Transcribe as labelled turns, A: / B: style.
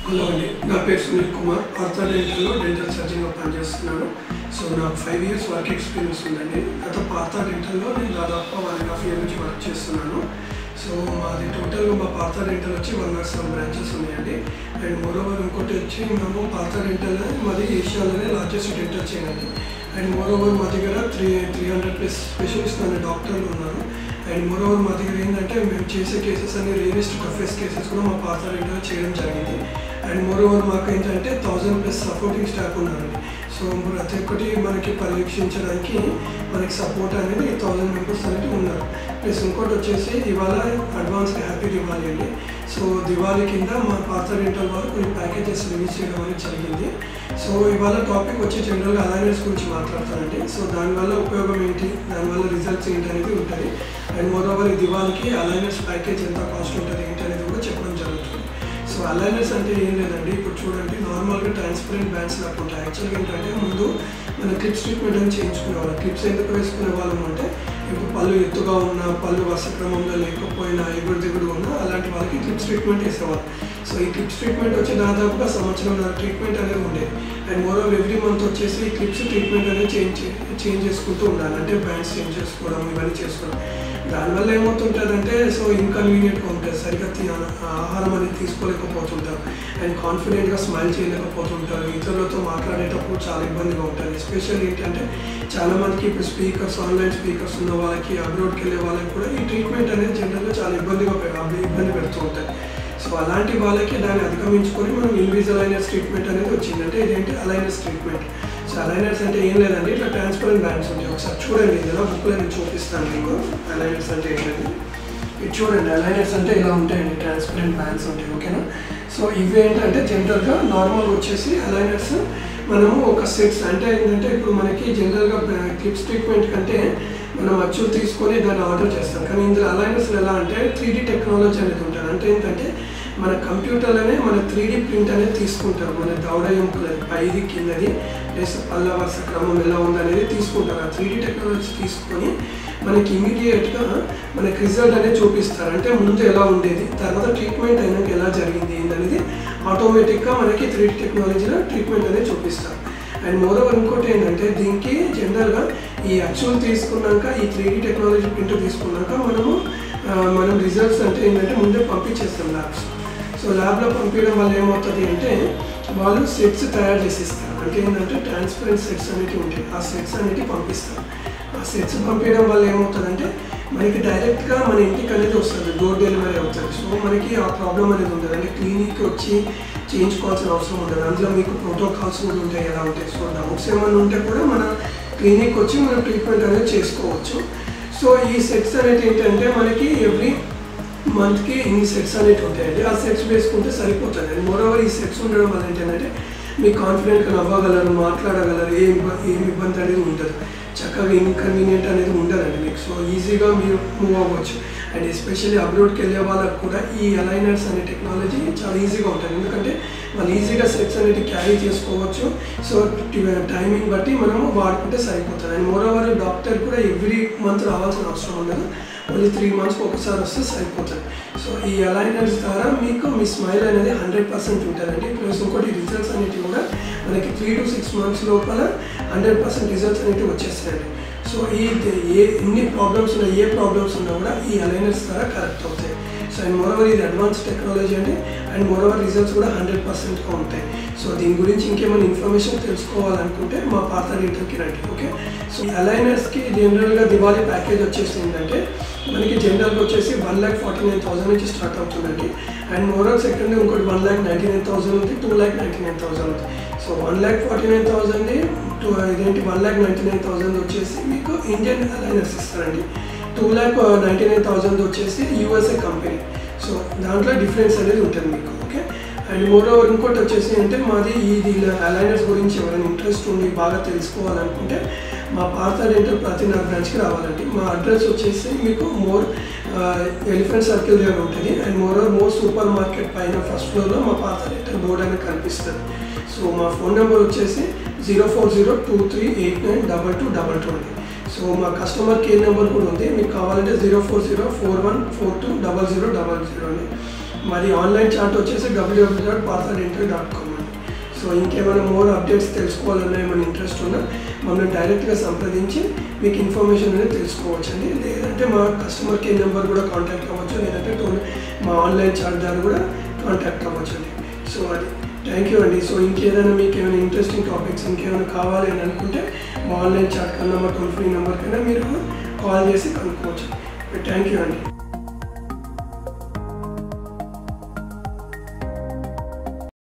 A: hello అండి నా పేరు సునీల్ కుమార్ పార్థ డెంటల్లో డెంటల్ సర్జన్గా పనిచేస్తున్నాను సో నాకు ఫైవ్ ఇయర్స్ వర్క్ ఎక్స్పీరియన్స్ ఉందండి గత పార్థ డెంటల్లో నేను దాదాపు వన్ అండ్ హాఫ్ ఇయర్ నుంచి వర్క్ చేస్తున్నాను సో మాది టోటల్ మా పార్థ డెంటల్ వచ్చి వన్ నాట్ సెవెన్ బ్రాంచెస్ ఉన్నాయండి అండ్ మోరోవర్ ఇంకోటి వచ్చి మేము పార్థ డెంటల్ మాది ఏషియాలోనే లార్జెస్ట్ డెంటల్ చైన్ అండి అండ్ మోరోవర్ మా దగ్గర three three hundred plus specialist అనే డాక్టర్లు ఉన్నారు అండ్ మోరోవర్ మా దగ్గర ఏంటంటే మేము చేసే కేసెస్ అన్ని రియలిస్ట్ టఫెస్ట్ కేసెస్ కూడా మా పాత రేట్లో చేయడం జరిగింది అండ్ మోరోవర్ మాకు ఏంటంటే థౌజండ్ ప్లస్ సపోర్టింగ్ స్టాఫ్ ఉన్నారండి సో ప్రతి ఒక్కటి మనకి పరీక్షించడానికి మనకి సపోర్ట్ అనేది థౌజండ్ మెంబర్స్ అనేది ఉన్నారు ప్లస్ ఇంకోటి వచ్చేసి ఇవాళ అడ్వాన్స్ హ్యాపీ దివాళీ అండి సో దివాళీ కింద మా పాత రెంటల్ వారు కొన్ని ప్యాకేజెస్ రిలీజ్ చేయడం అనేది జరిగింది సో ఇవాళ టాపిక్ వచ్చి జనరల్గా అలైనర్స్ గురించి మాట్లాడతానండి సో దానివల్ల ఉపయోగం ఏంటి దానివల్ల రిజల్ట్స్ ఏంటి అనేది ఉంటుంది అండ్ మోరోవర్ ఈ దివాళీకి అలైనర్స్ ప్యాకేజ్ ఎంత కాస్ట్ ఉంటుంది ఏంటి అనేది కూడా చెప్పడం జరుగుతుంది సో అలైనర్స్ అంటే ఏం లేదండి ఇప్పుడు చూడండి నార్మల్గా ట్రాన్స్పరెంట్ బ్యాండ్స్ లాగా ఉంటాయి యాక్చువల్గా ఏంటంటే ముందు మన క్లిప్స్ ట్రీట్మెంట్ అని చేయించుకునే వాళ్ళం క్లిప్స్ ఎందుకు వేసుకునే వాళ్ళం అంటే ఇప్పుడు పళ్ళు ఎత్తుగా ఉన్నా పళ్ళు వరుస క్రమంలో లేకపోయినా ఎగుడు దిగుడు ఉన్నా అలాంటి వాళ్ళకి క్లిప్స్ ట్రీట్మెంట్ వేసేవాళ్ళు సో ఈ క్లిప్స్ ట్రీట్మెంట్ వచ్చి దాదాపుగా సంవత్సరం ట్రీట్మెంట్ అనేది ఉండేది అండ్ మోరో ఎవ్రీ మంత్ వచ్చేసి ఈ క్లిప్స్ ట్రీట్మెంట్ అనేది చేంజ్ చేంజ్ చేసుకుంటూ ఉండాలి అంటే బ్యాండ్స్ చేంజ్ చేసుకోవడం ఇవన్నీ చేసుకోవడం దానివల్ల ఏమవుతుంటుందంటే సో ఇన్కన్వీనియంట్గా ఉంటుంది సరిగ్గా తి- ఆహారం అనేది తీసుకోలేకపోతుంటారు అండ్ కాన్ఫిడెంట్గా స్మైల్ చేయలేకపోతుంటారు ఇతరులతో మాట్లాడేటప్పుడు చాలా ఇబ్బందిగా ఉంటుంది ఎస్పెషల్ ఏంటంటే చాలా మందికి ఇప్పుడు స్పీకర్స్ ఆన్లైన్ స్పీకర్స్ ఉన్న వాళ్ళకి అబ్రోడ్కి వెళ్ళే వాళ్ళకి కూడా ఈ ట్రీట్మెంట్ అనేది జనరల్గా చాలా ఇబ్బందిగా పె- ఇబ్బంది పెడుతూ ఉంటుంది సో అలాంటి వాళ్ళకి దాన్ని అధిగమించుకొని మనం ఇన్విజిల్ అలైనర్స్ ట్రీట్మెంట్ అనేది వచ్చింది అంటే ఇదేంటి అలైనర్స్ ట్రీట్మెంట్ సో అలైనర్స్ అంటే ఏం లేదండి ఇట్లా ట్రాన్స్పరెంట్ బ్యాండ్స్ ఉంటాయి ఒకసారి చూడండి ఇది ఎలా బుక్లో నేను చూపిస్తాను మీకు అలైనర్స్ అంటే ఏంటంటే ఇది చూడండి అలైనర్స్ అంటే ఇలా ఉంటాయండి ట్రాన్స్పరెంట్ బ్యాండ్స్ ఉంటాయి ఓకేనా సో ఇవి ఏంటంటే జనరల్గా నార్మల్ వచ్చేసి అలైనర్స్ మనము ఒక సెట్స్ అంటే ఏంటంటే ఇప్పుడు మనకి జనరల్గా క్లిప్స్ ట్రీట్మెంట్ కంటే మనం అచ్చులు తీసుకొని దాన్ని ఆర్డర్ చేస్తాం కానీ ఇందులో అలైనర్స్ ఎలా అంటే త్రీ టెక్నాలజీ అనేది ఉంటుంది అంటే ఏంటంటే మన కంప్యూటర్లోనే మన త్రీ ప్రింట్ అనేది తీసుకుంటారు మన దౌడ ఎముకలది పైది కిందది ప్లస్ పళ్ళ వరుస క్రమం ఎలా ఉందనేది తీసుకుంటారు ఆ త్రీ టెక్నాలజీ తీసుకొని మనకి ఇమీడియట్గా మనకి రిజల్ట్ అనేది చూపిస్తారు అంటే ముందు ఎలా ఉండేది తర్వాత ట్రీట్మెంట్ అయినాక ఎలా జరిగింది ఏంటనేది ఆటోమేటిక్గా మనకి త్రీ టెక్నాలజీలో ట్రీట్మెంట్ అనేది చూపిస్తారు అండ్ మోరోవర్ ఇంకోటి ఏంటంటే దీనికి జనరల్గా ఈ అచ్చులు తీసుకున్నాక ఈ త్రీ టెక్నాలజీ ప్రింట్ తీసుకున్నాక మనము ఆ, మనం రిజల్ట్స్ అంటే ఏంటంటే ముందే పంపించేస్తాం ల్యాబ్స్ సో ల్యాబ్లో పంపించడం వల్ల ఏమవుతుంది అంటే వాళ్ళు సెట్స్ తయారు చేసి ఇస్తారు అంటే ఏంటంటే ట్రాన్స్పరెంట్ సెట్స్ అనేవి ఉంటాయి ఆ సెట్స్ అనేవి పంపిస్తారు ఆ సెట్స్ పంపించడం వల్ల ఏమవుతుందంటే మనకి డైరెక్ట్గా మన ఇంటికి అనేది వస్తుంది డోర్ డెలివరీ అవుతుంది సో మనకి ఆ ప్రాబ్లం అనేది ఉండదు అంటే క్లినిక్కి వచ్చి చేయించుకోవాల్సిన అవసరం ఉండదు అందులో మీకు ప్రోటోకాల్స్ కూడా ఉంటాయి ఎలా ఉంటాయి సో డౌట్స్ ఏమైనా ఉంటే కూడా మన క్లినిక్ వచ్చి మనం ట్రీట్మెంట్ అనేది చేసుకోవచ్చు సో ఈ సెట్స్ అనేది ఏంటంటే మనకి ఎవ్రీ మంత్కి ఇన్ని సెట్స్ అనేవి ఉంటాయండి ఆ సెట్స్ వేసుకుంటే సరిపోతుంది అండ్ మోరోవర్ ఈ సెట్స్ ఉండడం వల్ల ఏంటంటే మీకు కాన్ఫిడెంట్గా నవ్వగలరు మాట్లాడగలరు ఏ ఇబ్బ- ఏం ఇబ్బంది అనేది ఉండదు చక్కగా ఇన్కన్వీనియంట్ అనేది ఉండదండి మీకు సో ఈజీగా మీరు మూవ్ అవ్వచ్చు అండ్ ఎస్పెషల్లీ అబ్రోడ్కి వెళ్ళే వాళ్ళకి కూడా ఈ అలైనర్స్ అనే టెక్నాలజీ చాలా ఈజీగా ఉంటుంది ఎందుకంటే వాళ్ళు ఈజీగా సెట్స్ అనేది క్యారీ చేసుకోవచ్చు సో టైమింగ్ బట్టి మనము వాడుకుంటే సరిపోతుంది అండ్ మోరోవర్ డాక్టర్ కూడా ఎవ్రీ మంత్ రావాల్సిన అవసరం ఉండదు ఓన్లీ త్రీ మంత్స్కి ఒకసారి వస్తే సరిపోతుంది సో ఈ అలైనర్స్ ద్వారా మీకు మీ స్మైల్ అనేది హండ్రెడ్ పర్సెంట్ ఉంటుందండి ప్లస్ ఇంకోటి రిజల్ట్స్ అనేవి కూడా మనకి త్రీ టు సిక్స్ మంత్స్ లోపల హండ్రెడ్ పర్సెంట్ రిజల్ట్స్ అనేవి వచ్చేస్తాయండి సో ఈ ఏ ఎన్ని ప్రాబ్లమ్స్ ఉన్నా ఏ ప్రాబ్లమ్స్ ఉన్నా కూడా ఈ అలైనర్స్ ద్వారా కరెక్ట్ అవుతాయి సో అండ్ మోరోవర్ ఇది అడ్వాన్స్ టెక్నాలజీ అండి అండ్ మోరోవర్ రిజల్ట్స్ కూడా హండ్రెడ్ పర్సెంట్గా ఉంటాయి సో దీని గురించి ఇంకేమైనా ఇన్ఫర్మేషన్ తెలుసుకోవాలనుకుంటే మా పాత డీటెయిల్కి రండి ఓకే సో ఈ అలైనర్స్కి జనరల్గా దివాళీ ప్యాకేజ్ వచ్చేసి ఏంటంటే మనకి జనరల్గా వచ్చేసి one lakh forty nine thousand నుంచి స్టార్ట్ అవుతుందండి అండ్ మోరోవర్ సెకండ్ ఇంకోటి one lakh ninety nine thousand ఉంది two lakh ninety nine thousand ఉంది so one lakh forty nine thousand two ఇదేంటి one lakh ninety nine thousand వచ్చేసి మీకు ఇండియన్ అలైనర్స్ ఇస్తారండి two lakh ninety nine thousand వచ్చేసి యూఎస్ఏ కంపెనీ సో దాంట్లో డిఫరెన్స్ అనేది ఉంటుంది మీకు ఓకే అండ్ మోర్ ఓవర్ ఇంకోటి వచ్చేసి అంటే మాది ఇది అలైనర్స్ గురించి ఎవరైనా ఇంట్రెస్ట్ ఉండి బాగా తెలుసుకోవాలనుకుంటే మా పాత డెంటల్ ప్రతినాథ్ బ్రాంచ్కి రావాలండి మా అడ్రస్ వచ్చేసి మీకు మోర్ ఎలిఫెంట్ సర్కిల్ దగ్గర ఉంటుంది and moreover more supermarket పైన ఫస్ట్ ఫ్లోర్లో మా పాత డెంటల్ బోర్డ్ అనేది కనిపిస్తుంది సో మా ఫోన్ నెంబర్ వచ్చేసి zero four zero two three eight nine double two double two అండి సో మా కస్టమర్ కేర్ నెంబర్ కూడా ఉంది మీకు కావాలంటే zero four zero four one four two double zero double zero అండి మరి ఆన్లైన్ చార్ట్ వచ్చేసి WWW dot Partha dental dot com అండి సో ఇంకేమైనా మోర్ అప్డేట్స్ తెలుసుకోవాలన్నా ఏమైనా ఇంట్రెస్ట్ ఉన్నా మమ్మల్ని డైరెక్ట్గా సంప్రదించి మీకు ఇన్ఫర్మేషన్ అనేది తెలుసుకోవచ్చు అండి లేదంటే మా కస్టమర్ కేర్ నెంబర్ కూడా కాంటాక్ట్ అవ్వచ్చు లేదంటే టోల్ మా ఆన్లైన్ చార్ట్ ద్వారా కూడా కాంటాక్ట్ అవ్వచ్చు అండి సో అది థ్యాంక్ యూ అండి సో ఇంకేదైనా మీకు ఏమైనా ఇంట్రెస్టింగ్ టాపిక్స్ ఇంకేమైనా కావాలి అని అనుకుంటే మా ఆన్లైన్ చాట్ కన్నా మా టోల్ ఫ్రీ నెంబర్ కన్నా మీరు కాల్ చేసి కనుక్కోవచ్చు థ్యాంక్ యూ అండి